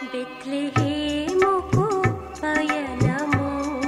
బెత్లెహేముకు పయనము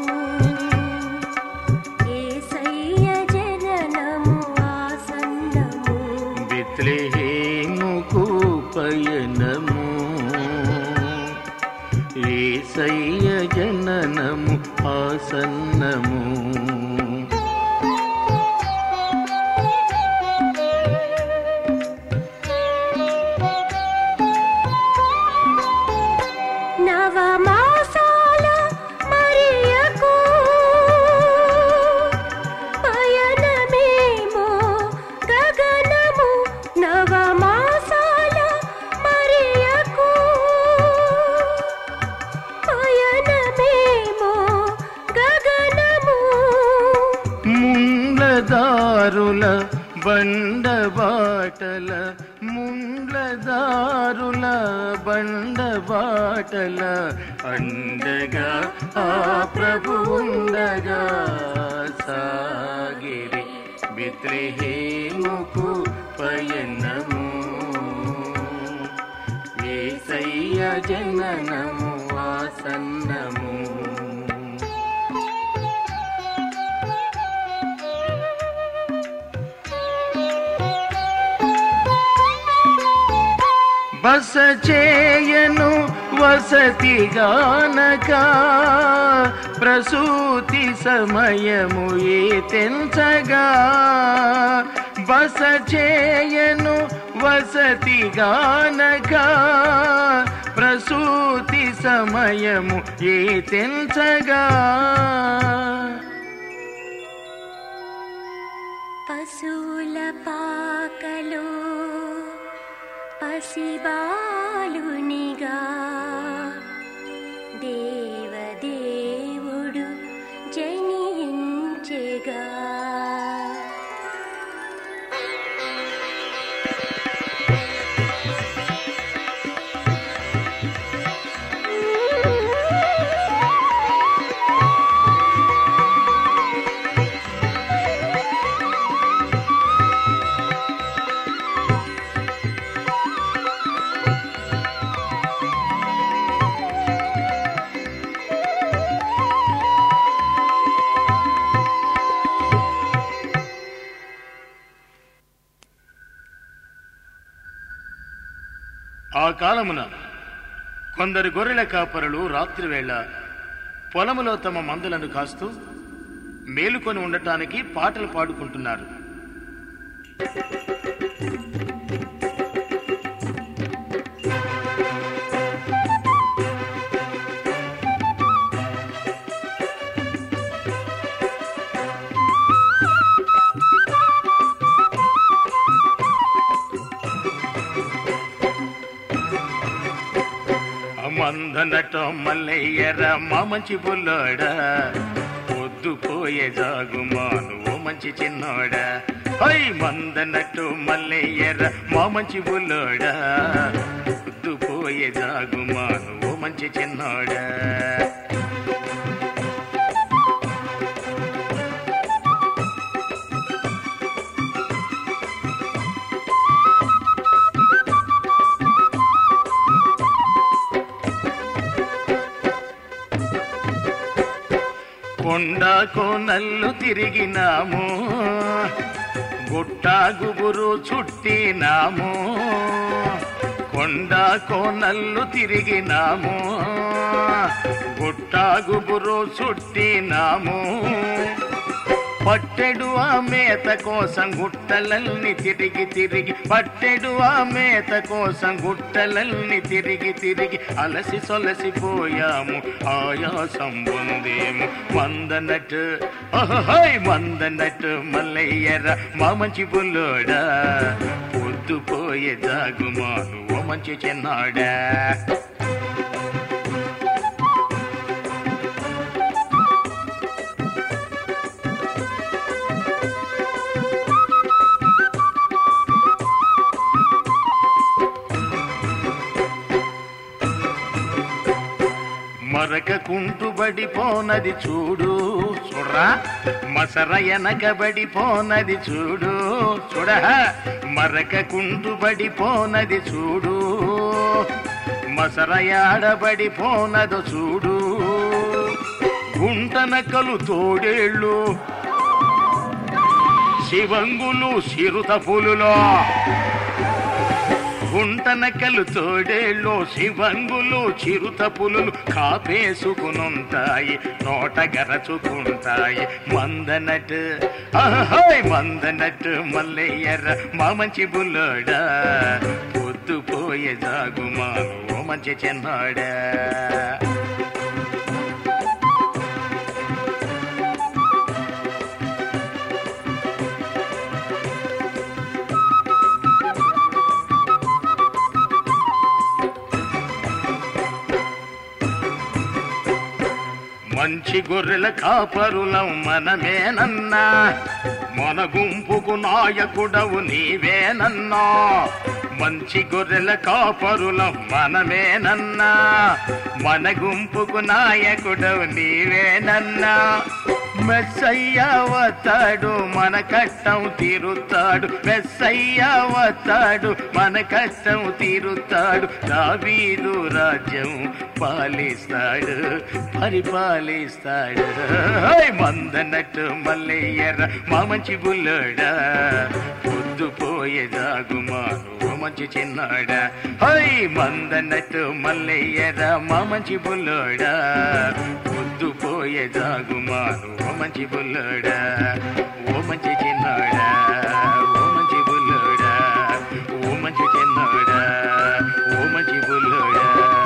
యేసయ్య జననము ఆసన్నము బెత్లెహేముకు పయనము ఏసయ్య జననము ఆసన్నము నవమాసాల మరియకు పయనమేమో గగనము నవమాసాల మరియకు పయనమేమో గగనము ముండ్లదారుల బండబాటల ముండ్లదారుల బండబాటల అండగా ఆ ప్రభు ఉండగా సాగిరి బిత్రిహేముకు పయనము ఏసయ్య జననము ఆసన్నము బస చేయను వసతిగానక ప్రసూతి సమయము ఏ తెంచగా బస చేయను వసతిగానక ప్రసూతి సమయము ఏ తెంచగా పశువుల పాకలో పసిబాలునిగా దేవదేవుడు జనించెగా ఆ కాలమున కొందరు గొర్రెల కాపరులు రాత్రివేళ పొలములో తమ మందులను కాస్తూ మేలుకొని ఉండటానికి పాటలు పాడుకుంటున్నారు మందనట మల్లయ్యర మా మంచి బుల్లోడ పొద్దు పోయే జాగుమా నువ్వు మంచి చిన్నోడ హై మందనట్టు మల్లయ్యర మా మంచి బుల్లోడ పొద్దు పోయే జాగుమా నువ్వు మంచి చిన్నోడ కొండ కోనల్లు తిరిగినాము గుట్ట గుబురు చుట్టినాము కొండ కోనల్లు తిరిగినాము గుట్ట గుబురు చుట్టినాము పట్టెడు ఆ మేత కోసం గుట్టలల్ని తిరిగి తిరిగి పట్టెడు ఆ మేత కోసం గుట్టలల్ని తిరిగి తిరిగి అలసి సొలసిపోయాము ఆయాసం పొందేము మందనట్టు ఓహోయ్ మందనట్టు మల్లయ్యర మా మంచి పుల్లోడా పొద్దుపోయే జాగుమా నువ్వు మంచి చిన్నాడా మరక కుంటుబడిపోనది చూడు చూడరా మసర వెనకబడిపోనది చూడు చూడ మరక కుంటుబడిపోనది చూడు మసరయాడబడి పోనదు చూడు గుంటనక్కలు తోడేళ్ళు శివంగులు చిరుత పులులో గుంటనక్కలు తోడేళ్ళు శివంగులు చిరుత పులులు కాపేసుకునుంటాయి నోట గరచుకుంటాయి మందనట్ ఆహాయ్ మందనట్ మల్లయ్యర మా మంచి బుల్లోడా పొద్దుపోయే జాగుమాను ఓ మంచి చెన్నాడా మంచి గొర్రెల కాపరులం మనమేనన్నా మన గుంపుకు నాయకుడవు నీవేనన్నా మంచి గొర్రెల కాపరులం మనమేనన్నా మన గుంపుకు నాయకుడవు నీవేనన్నా మెస్సయ్య వస్తాడు మన కష్టం తీరుతాడు మెస్సయ్య వస్తాడు మన కష్టం తీరుతాడు దావీదు రాజ్యం పాలిస్తాడు పరిపాలిస్తాడు హోయ్ మందన్నట్టు మల్లయ్యర మా మంచి బుల్లడా పొద్దుపోయే జాగుమాను ఓ మంచి చిన్నాడా హోయ్ మందన్నట్టు మల్లయ్యర మా మంచి బుల్లడా పొద్దుపోయే జాగుమాను ఓ మంచి బుల్లడా ఓ మంచి చిన్నాడా ఓ మంచి బుల్లడా ఓ మంచి చిన్నాడా ఓ మంచి బుల్లడా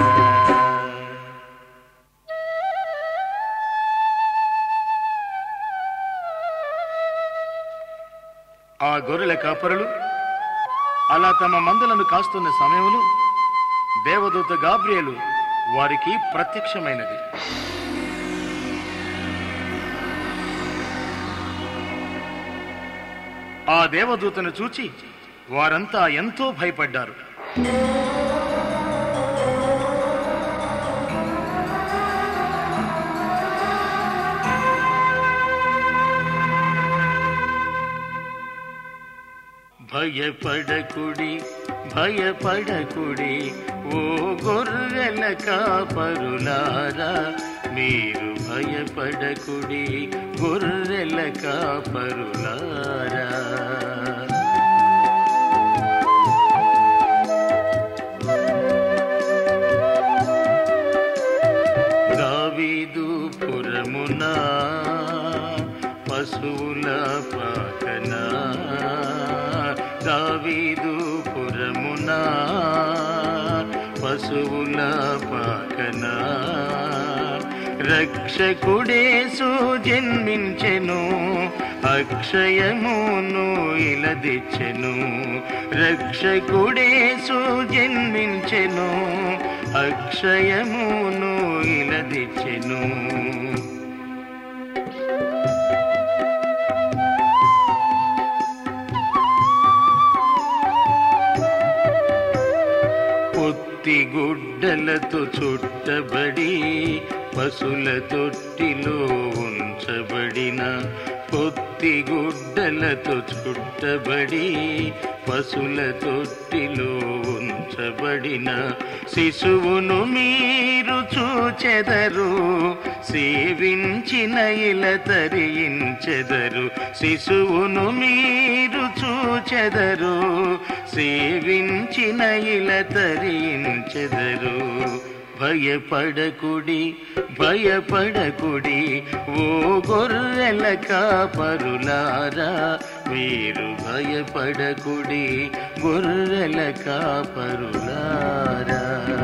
ఆ గొర్రెల కాపరులు అలా తమ మందలను కాస్తున్న సమయంలో దేవదూత గాబ్రియలు వారికి ప్రత్యక్షమైనది ఆ దేవదూతను చూచి వారంతా ఎంతో భయపడ్డారు భయపడకుడి భయపడకుడి ఓ గొర్రెల కాపరులారా మీరు భయపడకుడి గొర్రెల కాపరులారా దావీదు పురమున పశువుల పాకన దావీదు పురమున పశువుల పాకన రక్షకుడేసు జన్మించెను అక్షయమును ఇలదిచ్చెను రక్షకుడేసు జన్మించెను అక్షయమును ఇలదిచ్చెను పొత్తి గుడ్డలతో చుట్టబడి పశుల తొట్టిలో ఉంచబడిన పొత్తి గుడ్డలతో చుట్టబడి పశుల తొట్టిలో ఉంచబడిన శిశువును మీరు చూచెదరు సేవించిన ఇల తరించెదరు శిశువును మీరు చూచెదరు సేవించిన ఇల తరించెదరు భయపడకుడి భయపడకుడి ఓ గొర్రెల కాపరులారా మీరు భయపడకుడి గొర్రెల కాపరులారా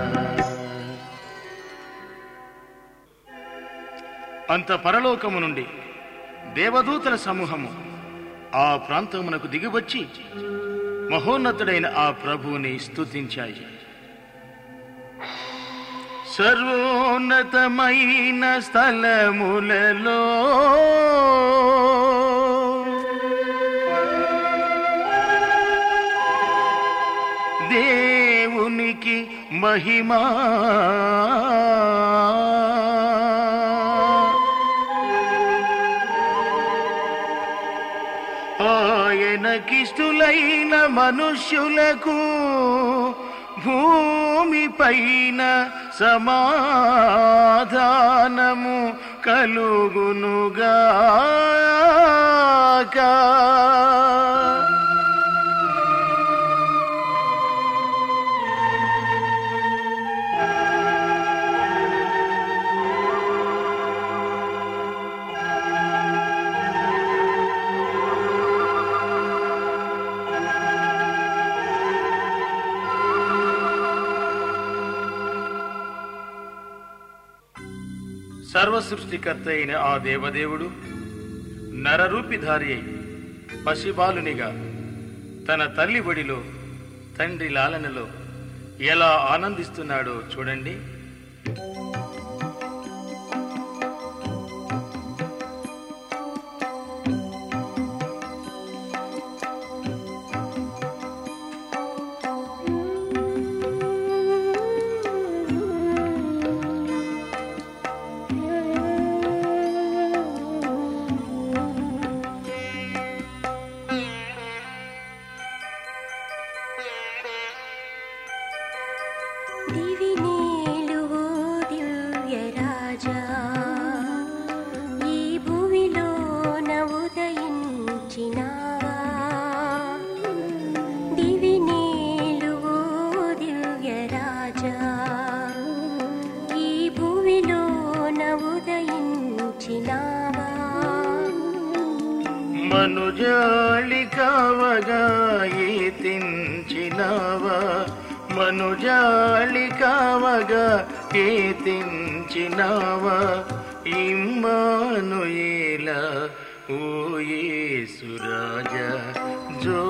అంత పరలోకము నుండి దేవదూతల సమూహము ఆ ప్రాంతమునకు దిగివచ్చి మహోన్నతుడైన ఆ ప్రభువుని స్తుతించాయి సర్వోన్నతమైన స్థలములలో దేవునికి మహిమా ఆయనకిష్టులైన మనుష్యులకు భూమిపైన సమాధానము కలుగునుగాక సర్వ సృష్టికర్త అయిన ఆ దేవదేవుడు నరరూపిధారి అయి పసిబాలునిగా తన తల్లి ఒడిలో తండ్రి లాలనలో ఎలా ఆనందిస్తున్నాడో చూడండి దివి నీలువు దివ్యరాజా ఈ భూమిలోన ఉదయించినావా దివి నీలువు దివ్యరాజా ఈ భూమిలోన ఉదయించినావా మనుజాళి కావగా ఏతించినవా మనుజాళి కావగా ఏతించినవా ఇమ్మానుయేల ఓ యేసురాజ జో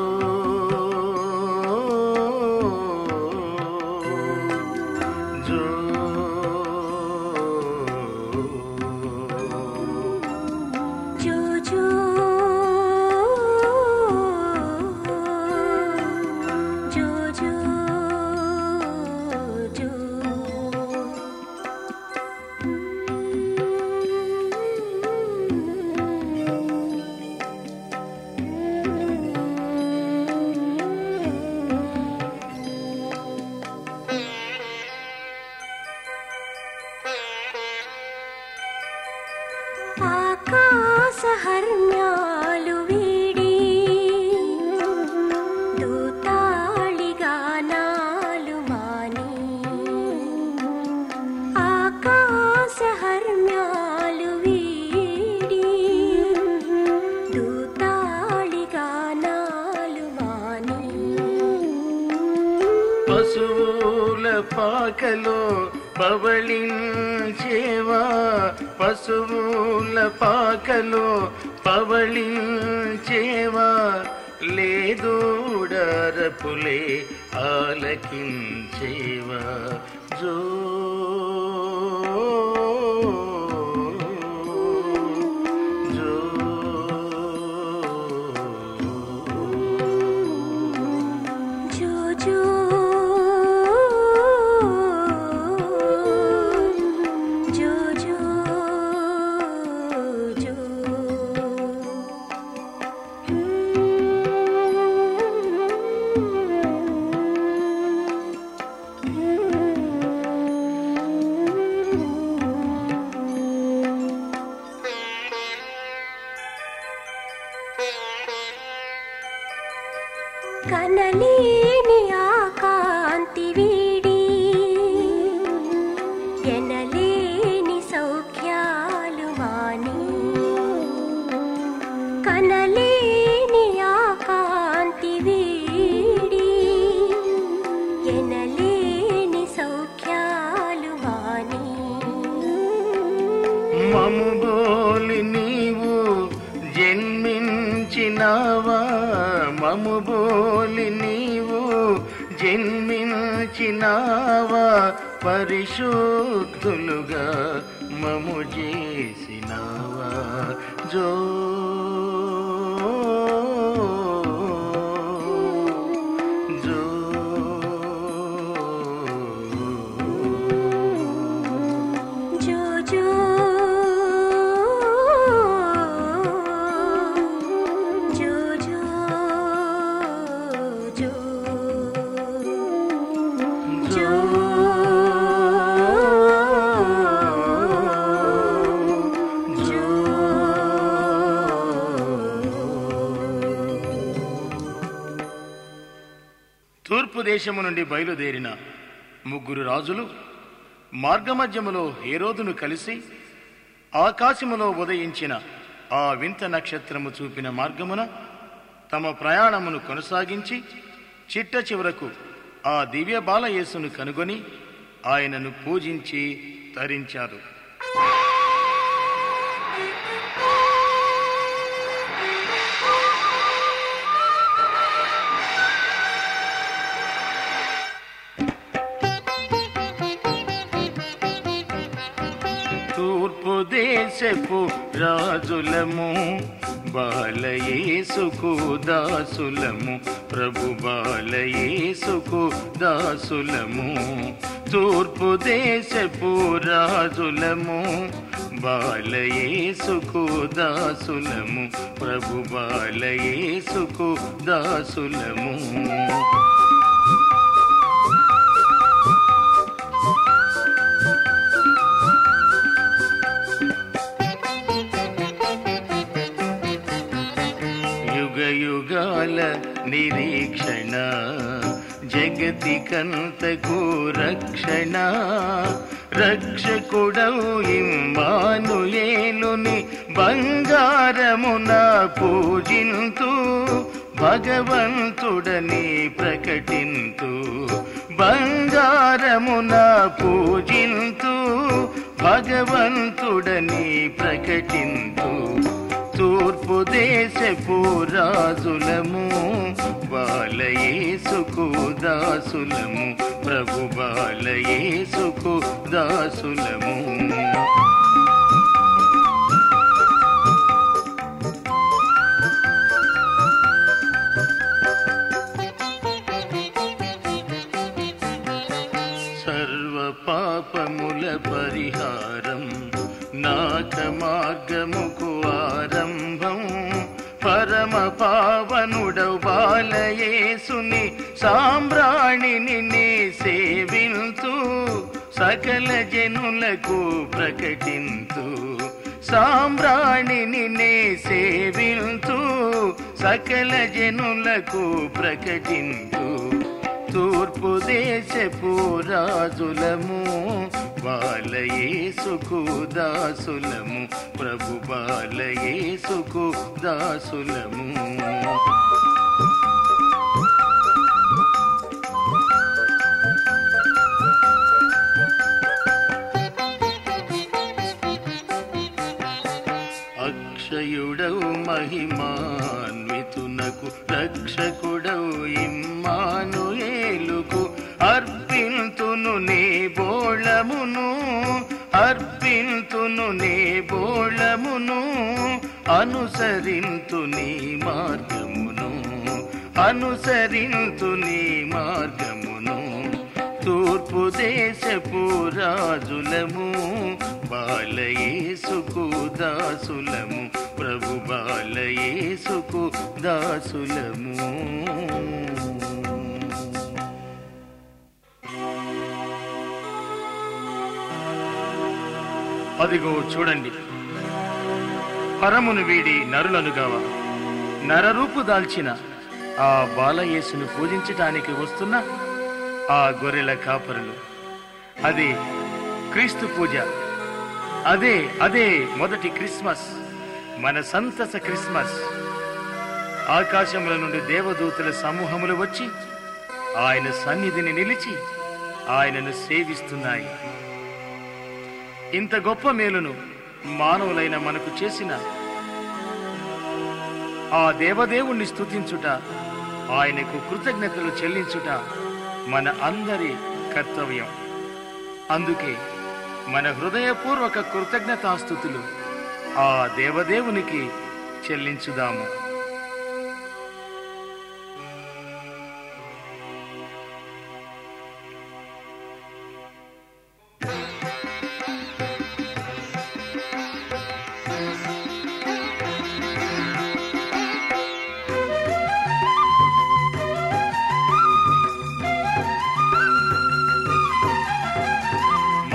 జో జో జో జో జో జో ఆకాశహర్మ్యాలు వీడి దూతాళిగానాలు మాని ఆకాశహర్మ్యాలు వీడి దూతాళిగానాలు మాని పశువుల పాకలో పవళించేవా పశువుల పాకలో పవళించేవా లేదూడరపులే ఆలకించేవా జో జో జో జో జో జో జో కనలేని ఆకాంతి వీడి ఎనలేని సౌఖ్యాలు మాని కనలేని ఆకాంతి వీడి ఎనలేని సౌఖ్యాలు మాని మము బోలి నీవు జన్మించినావా మము బోలి నీవు జన్మించినావా పరిశుద్ధులుగా మము చేసినావా జో జో జో జో జో జో జో తూర్పు దేశము నుండి బయలుదేరిన ముగ్గురు రాజులు మార్గమధ్యములో హేరోదును కలిసి ఆకాశములో ఉదయించిన ఆ వింత నక్షత్రము చూపిన మార్గమున తమ ప్రయాణమును కొనసాగించి చిట్ట చివరకు ఆ దివ్య బాలయేసును కనుగొని ఆయనను పూజించి తరించారు తూర్పు దేశపు రాజులము బాలయేసుకు దాసులము ప్రభు బాలయేసుకు దాసులము తూర్పు దేశపు రాజులము బాలయేసుకు దాసులము ప్రభు బాలయేసుకు దాసులము యుగ యుగాల నిరీక్షణ జగతి కంతకు రక్షణ రక్షకుడవు ఇమ్మానుయేలుని బంగారమున పూజింతు భగవంతుడని ప్రకటింతు బంగారమున పూజింతు భగవంతుడని ప్రకటింతు తూర్పు దేశపు రాజులము బాలయేసుకు దాసులము ప్రభు బాలయేసుకు దాసులము సర్వ పాపముల పరిహారం నాక మార్గముకు ఆరంభం పరమ పావనుడవు బాలయేసుని సాంబ్రాణిని నే సేవింతు సకల జనులకు ప్రకటింతు సాంబ్రాణిని నే సేవింతు సకల జనులకు ప్రకటింతు తూర్పు దేశపు రాజులము బాలయేసుకు దాసులము ప్రభు బాలయేసుకు దాసులము అక్షయుడవు మహిమాన్వితునకు రక్షకుడవు ఇమ్మానుయేలుకు అర్పింతును నే బోళమును అర్పింతును నే బోళమును అనుసరింతు నీ మార్గమును అనుసరింతు నీ మార్గమును తూర్పు దేశపు రాజులము బాలయేసుకు దాసులము ప్రభు బాలయేసుకు దాసులము అదిగో చూడండి పరమును వీడి నరులనుగావా నరరూపు దాల్చిన ఆ బాలయేసును పూజించటానికి వస్తున్న ఆ గొర్రెల కాపరులు అదే క్రీస్తు పూజ అదే అదే మొదటి క్రిస్మస్ మన సంతస క్రిస్మస్ ఆకాశముల నుండి దేవదూతల సమూహములు వచ్చి ఆయన సన్నిధిని నిలిచి ఆయనను సేవిస్తున్నాయి ఇంత గొప్ప మేలును మానవులైన మనకు చేసిన ఆ దేవదేవుణ్ణి స్తుతించుట ఆయనకు కృతజ్ఞతలు చెల్లించుట మన అందరి కర్తవ్యం అందుకే మన హృదయపూర్వక కృతజ్ఞతాస్థుతులు ఆ దేవదేవునికి చెల్లించుదాము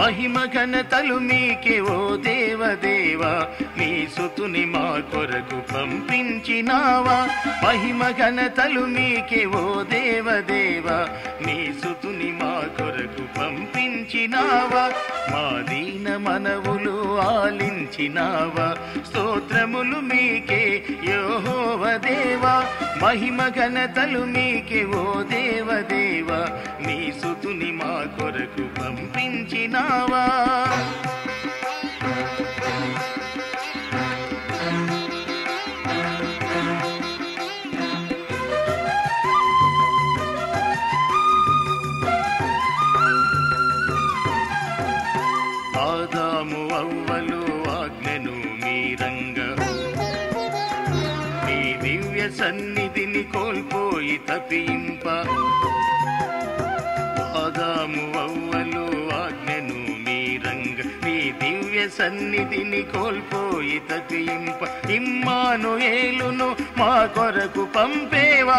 మహిమ ఘనతలు మీకే ఓ దేవదేవా నీ సుతుని మా కొరకు పంపించినావా మహిమ ఘనతలు మీకే ఓ దేవదేవా నీ సుతుని మా కొరకు పంపించినావా మా దీన మనవులు ఆలించినావా స్తోత్రములు మీకే యోహోవ దేవా మహిమ ఘనతలు మీకే ఓ దేవదేవా నీ సుతుని మా కొరకు పంపించినావా ఆదాము అవ్వలు ఆజ్ఞను మీరంగ నీ దివ్య సన్నిధిని కోల్పోయి తప్పింప ఆదాము అవ్వలు ఆజ్ఞను మీరంగ నీ దివ్య సన్నిధిని కోల్పోయి తప్పింప ఇమ్మాను ఏలును మా కొరకు పంపేవా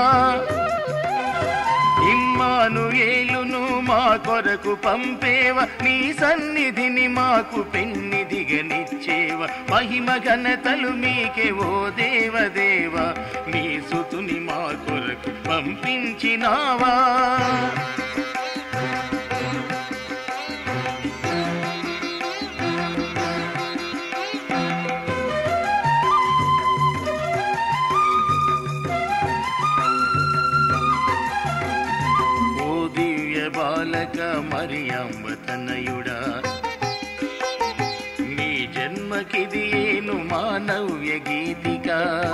ఇమ్మాను ఏలును మా కొరకు పంపేవ నీ సన్నిధిని మాకు పెన్నిదిగనిచ్చేవ మహిమ ఘనతలు మీకే ఓ దేవదేవ నీ సుతుని మా కొరకు పంపించినావా ఓ దివ్య బాలక మరియమ్మ తనయుడా నీ జన్మకిది ఏను మానవ్య గీతిక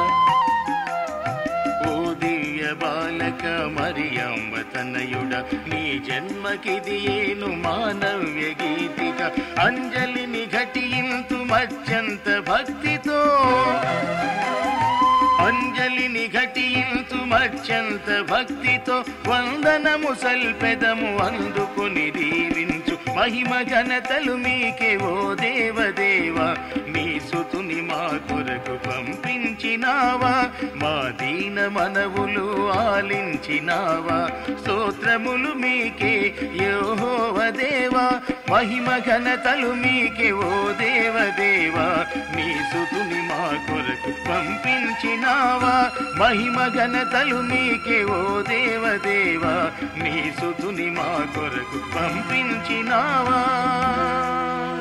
ఓ దివ్య బాలక మరియమ్మ తనయుడా నీ జన్మకిది ఏను మానవ్య గీతిక అంజలిని ఘటింతు మత్యంత భక్తితో అంజలిని ఘటించు మత్యంత భక్తితో వందనము సల్పెదము అందుకుని దీవించు మహిమ ఘనతలు మీకే ఓ దేవదేవ నీ సుతుని మా కొరకు పంపించినావా మా దీన మనవులు ఆలించినావా స్తోత్రములు మీకే యోహోవ దేవా మహిమ ఘనతలు మీకే ఓ దేవదేవా నీ సుతుని మా కొరకు పంపించినావా మహిమ ఘనతలు మీకే ఓ దేవదేవా నీ సుతుని మా కొరకు పంపించినావా